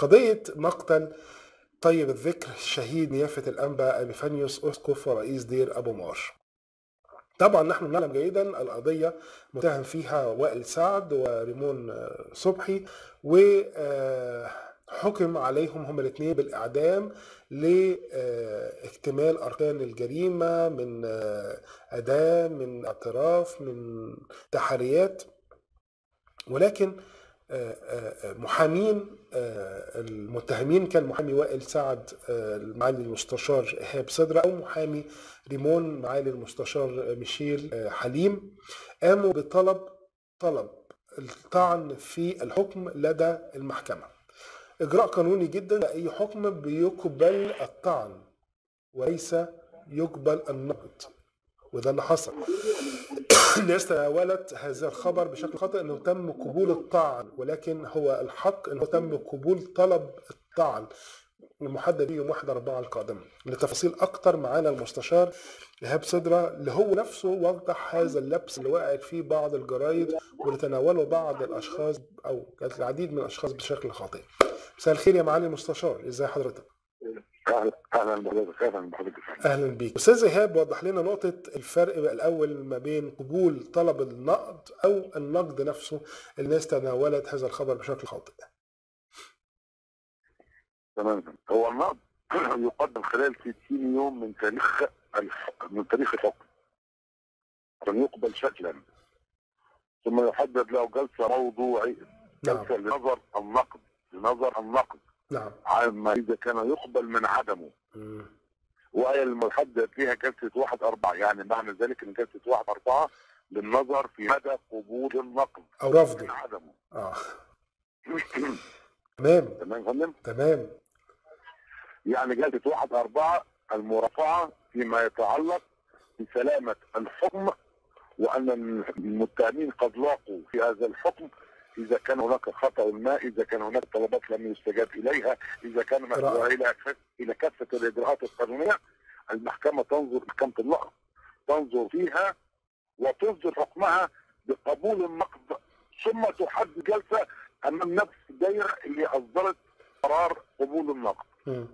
قضية مقتل طيب الذكر الشهيد نيافة الأنبا أبيفانيوس أسقف ورئيس دير أبو مار طبعا نحن نعلم جيدا القضية متهم فيها وائل سعد وريمون صبحي وحكم عليهم هما الاثنين بالإعدام لاكتمال أركان الجريمة من أداة من اعتراف من تحريات ولكن محامين المتهمين كان محامي وائل سعد معالي المستشار ايهاب صدرة او محامي ريمون معالي المستشار ميشيل حليم قاموا بطلب طلب الطعن في الحكم لدى المحكمه اجراء قانوني جدا اي حكم بيقبل الطعن وليس يقبل النقد وده اللي حصل الناس تناولت هذا الخبر بشكل خاطئ انه تم قبول الطعن ولكن هو الحق انه تم قبول طلب الطعن المحدد يوم 1 4 القادم لتفاصيل اكتر معانا المستشار ايهاب صدرة اللي هو نفسه وضح هذا اللبس اللي وقعت فيه بعض الجرايد واللي تناوله بعض الاشخاص او العديد من الاشخاص بشكل خاطئ مساء الخير يا معالي المستشار ازي حضرتك اهلا اهلا بحضرتك اهلا بحضرتك اهلا بيك استاذ ايهاب وضح لنا نقطه الفرق الاول ما بين قبول طلب النقد او النقد نفسه الناس تناولت هذا الخبر بشكل خاطئ تمام هو النقد يقدم خلال 60 يوم من تاريخ من تاريخ الحكم عشان يقبل شكلا ثم يحدد له جلسه موضوعيه جلسه نعم. لنظر النقد لنظر النقد نعم عما اذا كان يقبل من عدمه مم. وهي المحدد فيها جلسه واحد اربعه يعني معنى ذلك ان جلسه واحد اربعه للنظر في مدى قبول النقد او من رفضه عدمه اه تمام تمام يا فندم تمام يعني جلسه واحد اربعه المرافعه فيما يتعلق بسلامه الحكم وان المتهمين قد لاقوا في هذا الحكم اذا كان هناك خطا ما اذا كان هناك طلبات لم يستجاب اليها اذا كان محتوى الى الى كافه الاجراءات القانونيه المحكمه تنظر محكمه النقد تنظر فيها وتصدر حكمها بقبول النقد ثم تحدد جلسه امام نفس الدائره اللي اصدرت قرار قبول النقد. مم.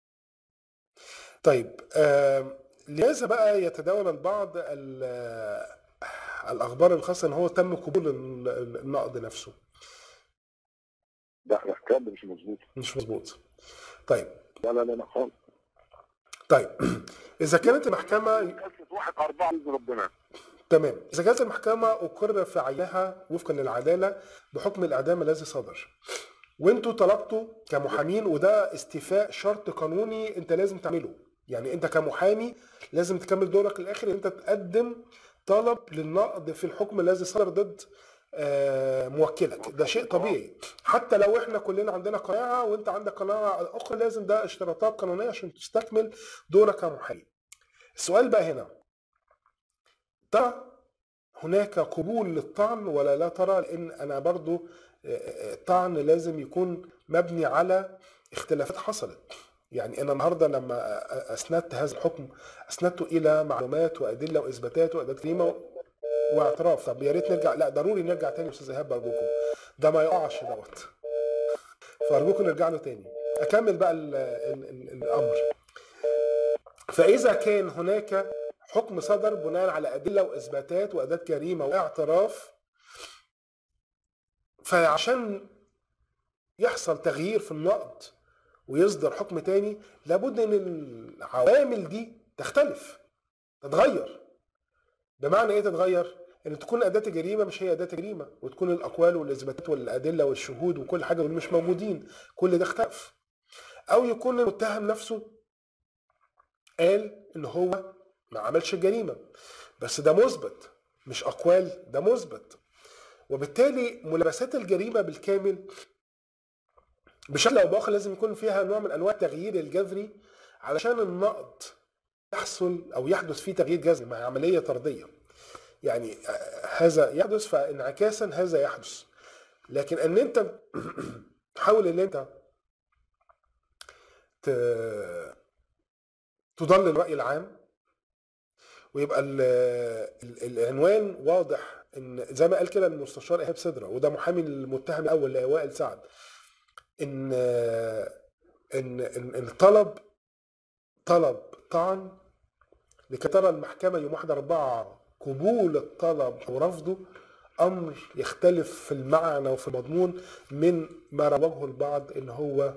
طيب آه لماذا بقى يتداول البعض ال- الاخبار الخاصه ان هو تم قبول ال- النقد نفسه لا لا الكلام ده مش مظبوط. مش مظبوط طيب لا لا لا لا خالص. طيب اذا كانت المحكمه جلسه واحد اربعه باذن ربنا. تمام إذا كانت المحكمة أقر في عينها وفقا للعدالة بحكم الإعدام الذي صدر وانتوا طلبتوا كمحامين وده استيفاء شرط قانوني انت لازم تعمله يعني انت كمحامي لازم تكمل دورك للاخر ان انت تقدم طلب للنقد في الحكم الذي صدر ضد آه، موكلك ده شيء طبيعي حتى لو احنا كلنا عندنا قناعه وانت عندك قناعه اخرى لازم ده اشتراطات قانونيه عشان تستكمل دورك كمحامي السؤال بقى هنا ترى هناك قبول للطعن ولا لا ترى لان انا برضو الطعن لازم يكون مبني على اختلافات حصلت يعني انا النهارده لما اسندت هذا الحكم اسندته الى معلومات وادله واثباتات واداه كريمه واعتراف طب يا ريت نرجع لا ضروري نرجع تاني يا استاذ ايهاب ارجوكم ده ما يقعش دوت فارجوكم نرجع له تاني اكمل بقى ال ال ال الامر فاذا كان هناك حكم صدر بناء على ادله واثباتات واداه جريمه واعتراف فعشان يحصل تغيير في النقد ويصدر حكم تاني لابد ان العوامل دي تختلف تتغير بمعنى ايه تتغير ان تكون اداه الجريمه مش هي اداه الجريمه وتكون الاقوال والاثباتات والادله والشهود وكل حاجه دول مش موجودين كل ده اختلف او يكون المتهم نفسه قال ان هو ما عملش الجريمه بس ده مثبت مش اقوال ده مثبت وبالتالي ملابسات الجريمه بالكامل بشكل او باخر لازم يكون فيها نوع من انواع التغيير الجذري علشان النقد يحصل او يحدث فيه تغيير جذري مع عمليه طرديه يعني هذا يحدث فانعكاسا هذا يحدث لكن ان انت تحاول ان انت تضلل الراي العام ويبقى ال ال العنوان واضح ان زي ما قال كده المستشار ايهاب صدره وده محامي المتهم الاول وائل سعد ان ان ان إن طلب طلب طعن لكي ترى المحكمة يوم 1 4 قبول الطلب أو رفضه أمر يختلف في المعنى وفي المضمون من ما روجه البعض إن هو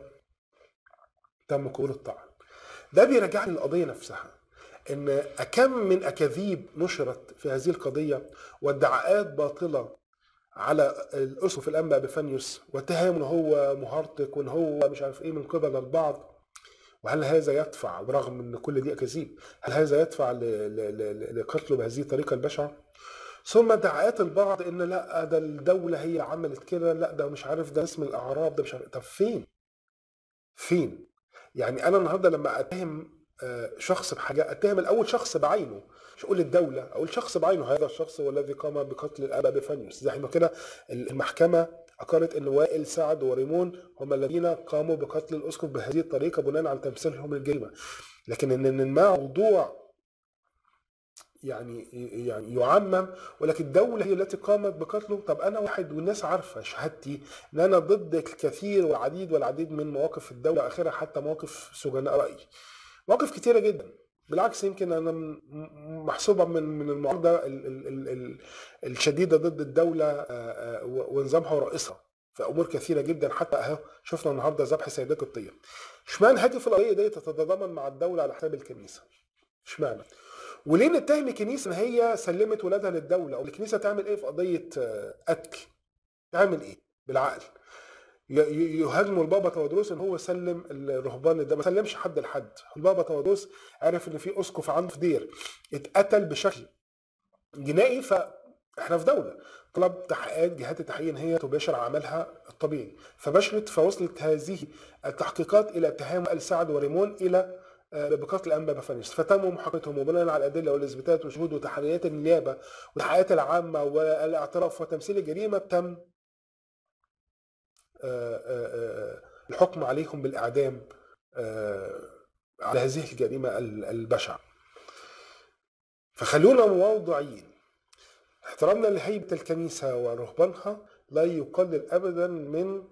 تم قبول الطعن. ده بيرجعني للقضية نفسها إن أكم من أكاذيب نشرت في هذه القضية وادعاءات باطلة على الأسقف الأنبا بفانيوس واتهام إن هو مهرطق وإن هو مش عارف إيه من قبل البعض وهل هذا يدفع برغم ان كل دي اكاذيب هل هذا يدفع ل- ل- ل- لقتله بهذه الطريقه البشعه ثم ادعاءات البعض ان لا ده الدوله هي اللي عملت كده لا ده مش عارف ده اسم الاعراب ده مش عارف طب فين فين يعني انا النهارده لما اتهم آه، شخص بحاجه اتهم الاول شخص بعينه مش اقول الدوله اقول شخص بعينه هذا الشخص هو الذي قام بقتل الابا بفانيوس زي ما كده المحكمه اقرت ان وائل سعد وريمون هم الذين قاموا بقتل الاسقف بهذه الطريقه بناء على تمثيلهم الجريمه لكن ان إن ما موضوع يعني يعني يعمم ولكن الدولة هي التي قامت بقتله طب أنا واحد والناس عارفة شهادتي إن أنا ضد الكثير والعديد والعديد من مواقف الدولة آخرها حتى مواقف سجناء رأي مواقف كتيرة جدا بالعكس يمكن أنا م- م- محسوبة من من المعارضة ال- ال- ال- ال- الشديدة ضد الدولة آه، آه، و- ونظامها ورئيسها في أمور كثيرة جدا حتى أهو شفنا النهاردة ذبح سيدات قبطية اشمعنى هدف القضية دي تتضامن مع الدولة على حساب الكنيسة اشمعنى وليه نتهم الكنيسه ان هي سلمت ولادها للدوله او الكنيسه تعمل ايه في قضيه آه، قتل تعمل ايه بالعقل ي- ي- يهاجموا البابا تودروس ان هو سلم الرهبان ده ما سلمش حد لحد البابا تودروس عرف ان في اسقف عنده في دير اتقتل بشكل جنائي فاحنا في دوله طلب تحقيقات جهات التحقيق ان هي تباشر عملها الطبيعي فبشرت فوصلت هذه التحقيقات الى اتهام السعد وريمون الى آه، بقتل الانبا بفانيس فتم محاكمتهم وبناء على الادله والاثباتات والشهود وتحريات النيابه والتحقيقات العامه والاعتراف وتمثيل الجريمه تم آه، آه، آه، الحكم عليهم بالاعدام آه، على هذه الجريمه ال- البشعه فخلونا موضوعيين احترامنا لهيبه الكنيسه ورهبانها لا يقلل ابدا من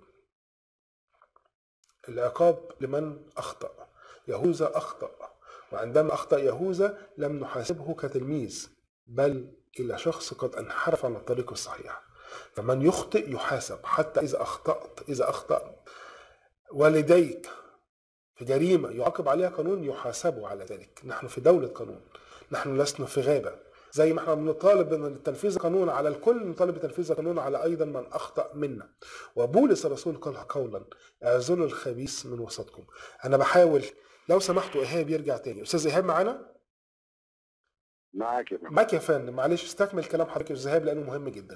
العقاب لمن اخطا يهوذا اخطا وعندما اخطا يهوذا لم نحاسبه كتلميذ بل الى شخص قد انحرف عن الطريق الصحيح فمن يخطئ يحاسب حتى اذا اخطات اذا اخطا والديك في جريمه يعاقب عليها قانون يحاسبوا على ذلك نحن في دوله قانون نحن لسنا في غابه زي ما احنا بنطالب من تنفيذ القانون على الكل نطالب بتنفيذ القانون على ايضا من اخطا منا وبولس الرسول قال قولا اعزلوا الخبيث من وسطكم انا بحاول لو سمحتوا ايهاب يرجع تاني استاذ ايهاب معانا معاك يا فندم. معاك يا فندم معلش استكمل كلام حضرتك يا استاذ ايهاب لانه مهم جدا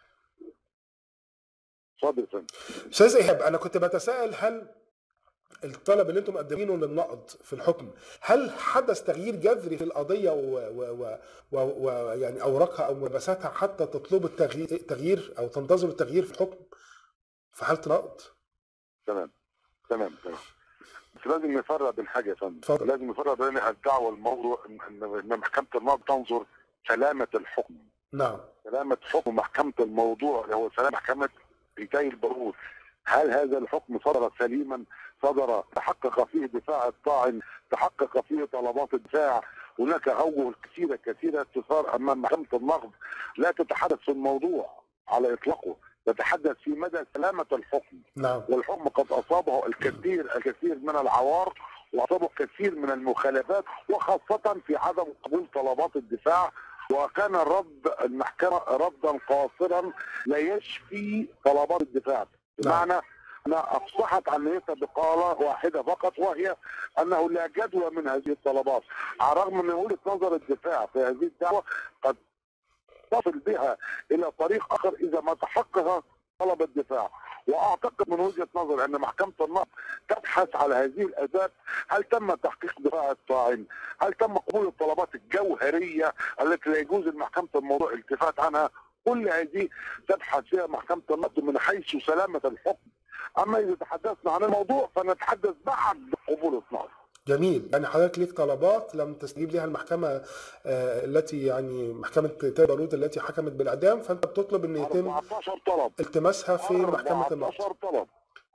اتفضل يا فندم استاذ ايهاب انا كنت بتساءل هل الطلب اللي انتم مقدمينه للنقد في الحكم هل حدث تغيير جذري في القضيه ويعني و... و... و... يعني اوراقها او ملابساتها حتى تطلبوا التغيير تغيير او تنتظروا التغيير في الحكم في حاله نقد تمام تمام تمام بس لازم نفرق بين حاجه يا فندم اتفضل. لازم نفرق بين الدعوه الموضوع ان إن- إن محكمه النقد تنظر سلامه الحكم نعم سلامه حكم محكمه الموضوع اللي هو سلامه محكمه انتهي البرود هل هذا الحكم صدر سليما صدر تحقق فيه دفاع الطاعن تحقق فيه طلبات الدفاع هناك اوجه كثيره كثيره تثار امام محكمه النقد لا تتحدث في الموضوع على اطلاقه تتحدث في مدى سلامه الحكم نعم والحكم قد اصابه الكثير الكثير من العوار واصابه الكثير من المخالفات وخاصه في عدم قبول طلبات الدفاع وكان رد المحكمه ردا قاصرا لا يشفي طلبات الدفاع بمعنى انها افصحت عن نيتها بقاله واحده فقط وهي انه لا جدوى من هذه الطلبات على الرغم من وجهه نظر الدفاع في هذه الدعوه قد تصل بها الى طريق اخر اذا ما تحقق طلب الدفاع واعتقد من وجهه نظر ان محكمه النقد تبحث على هذه الاداه هل تم تحقيق دفاع الطاعن؟ هل تم قبول الطلبات الجوهريه التي لا يجوز لمحكمه الموضوع الالتفات عنها؟ كل هذه تبحث فيها محكمه النقد من حيث سلامه الحكم. اما اذا تحدثنا عن الموضوع فنتحدث بعد قبول النقد. جميل يعني حضرتك ليك طلبات لم تستجيب لها المحكمة آه، التي يعني محكمة تاي بارود التي حكمت بالإعدام فأنت بتطلب أن يتم 14 طلب التماسها في محكمة النقد 14 طلب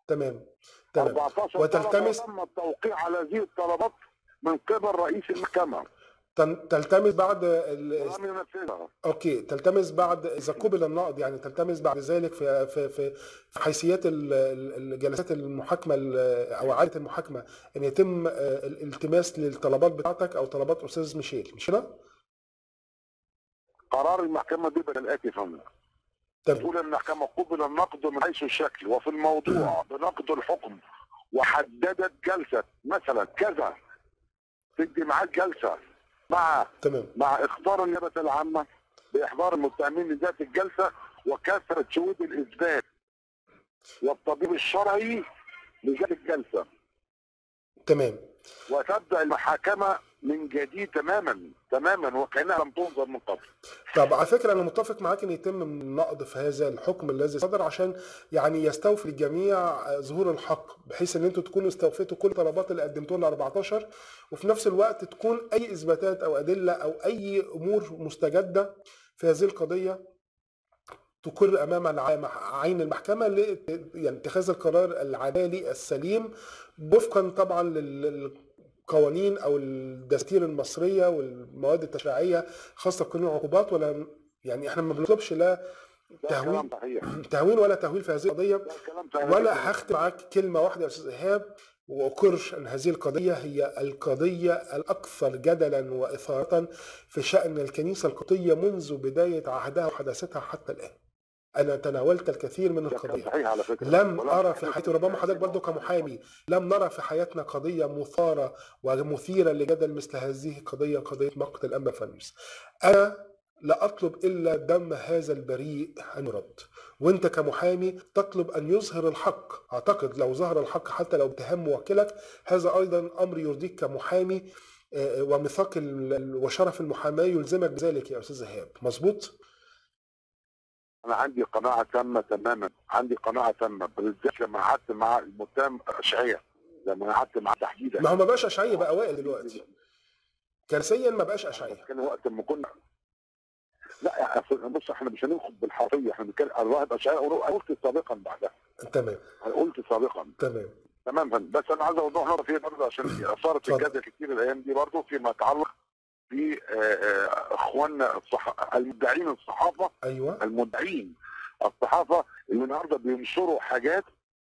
تمام تمام 14 وتلتمس- طلب تم التوقيع على هذه الطلبات من قبل رئيس المحكمه تن- تلتمس بعد ال... ولم ينفذها اوكي تلتمس بعد اذا قبل النقد يعني تلتمس بعد ذلك في في في في حيثيات ال- ال- الجلسات المحاكمه ال- او اعاده المحاكمه ان يتم آه، الالتماس للطلبات بتاعتك او طلبات استاذ ميشيل مش كده؟ قرار المحكمه بيبقى الاتي يا فندم تمام تقول المحكمة قبل النقد من حيث الشكل وفي الموضوع بنقد الحكم وحددت جلسة مثلا كذا تدي معاك جلسة مع تمام مع اخبار النيابة العامة بإحضار المتهمين لذات الجلسة وكثرة شهود الإثبات والطبيب الشرعي لذات الجلسة تمام وتبدأ المحاكمة من جديد تماما تماما وكأنها لم تنظر من قبل طب على فكره انا متفق معاك ان يتم النقد في هذا الحكم الذي صدر عشان يعني يستوفي الجميع آه، ظهور الحق بحيث ان انتوا تكونوا استوفيتوا كل الطلبات اللي قدمتوها ل 14 وفي نفس الوقت تكون اي اثباتات او ادله او اي امور مستجده في هذه القضيه تقر امام الع- عين المحكمه ل يعني اتخاذ القرار العدالي السليم وفقا طبعا لل- للقوانين او الدساتير المصريه والمواد التشريعيه خاصه بقانون العقوبات ولا يعني احنا ما بنطلبش لا ده تهويل كلام صحيح تهويل ولا تهويل في هذه القضيه ده كلام صحيح ولا هختم معاك كلمه واحده يا استاذ ايهاب واقر ان هذه القضيه هي القضيه الاكثر جدلا واثاره في شان الكنيسه القبطيه منذ بدايه عهدها وحداثتها حتى الان. انا تناولت الكثير من ده كلام القضايا صحيح على فكرة لم ولم ارى تحدث في حياتي ربما حضرتك برضه كمحامي لم نرى في حياتنا قضيه مثاره ومثيره لجدل مثل هذه القضيه قضيه مقتل انبا فانوس. انا لا اطلب الا دم هذا البريء ان يرد وانت كمحامي تطلب ان يظهر الحق اعتقد لو ظهر الحق حتى لو اتهام موكلك هذا ايضا امر يرضيك كمحامي آه، وميثاق ال- ال- وشرف المحاماه يلزمك بذلك يا استاذ ايهاب مظبوط انا عندي قناعه تامه تماما عندي قناعه تامه بالذات لما قعدت مع المتهم اشعياء لما قعدت معاه تحديدا ما هو ما بقاش اشعياء بقى وائل دلوقتي كارثيا ما بقاش اشعياء كان وقت ما كنا لا يا أخي، بص احنا مش هناخد بالحرفيه احنا بنتكلم عن الراهب اشعياء انا قلت سابقا بعدها تمام انا قلت سابقا تمام تمام فندم. بس انا عايز اوضح نقطه فيها برضه عشان اثارت اتفضل. الجدل كتير الايام دي برضه فيما يتعلق ب آه، آه، اخواننا الصح... المدعين الصحافه ايوه المدعين الصحافه اللي النهارده بينشروا حاجات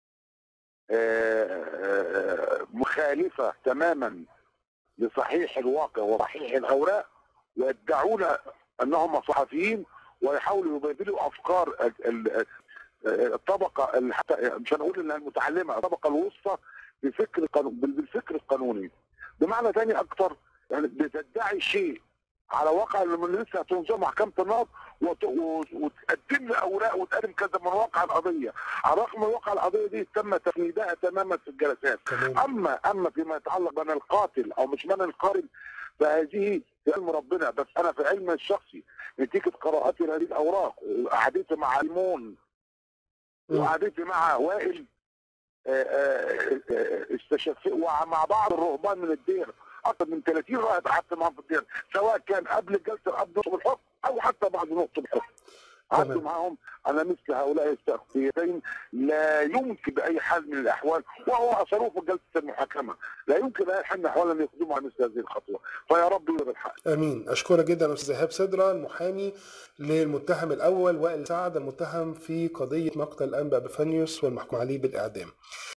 آه، آه، مخالفه تماما لصحيح الواقع وصحيح الاوراق ويدعون انهم صحفيين ويحاولوا يبادلوا افكار ال- ال- الطبقه ال- حتى مش هنقول انها المتعلمه الطبقه الوسطى بفكر القانون بالفكر القانوني بمعنى تاني اكتر يعني بتدعي شيء على واقع اللي لسه هتنظر محكمه النقض وت- و- وتقدم لي اوراق وتقدم كذا من واقع القضيه على الرغم من واقع القضيه دي تم تفنيدها تماما في الجلسات تمام اما اما فيما يتعلق من القاتل او مش من القارن فهذه في علم ربنا بس انا في علم الشخصي نتيجه قراءتي لهذه الاوراق وقعدتي مع المون مم. وقعدتي مع وائل آه، آه، آه، استشف ومع بعض الرهبان من الدير اكثر من 30 راهب قعدت معاهم في الدير سواء كان قبل الجلسه قبل نقطه الحكم او حتى بعد نقطه الحكم قعدت تمام. معاهم على مثل هؤلاء الشخصيتين لا يمكن باي حال من الاحوال وهو اثروه في جلسه المحاكمه لا يمكن باي حال من الاحوال ان يقدموا على مثل هذه الخطوه فيا رب يرضى الحق امين اشكرك جدا استاذ ايهاب سدره المحامي للمتهم الاول وائل سعد المتهم في قضيه مقتل انبا بفانيوس والمحكوم عليه بالاعدام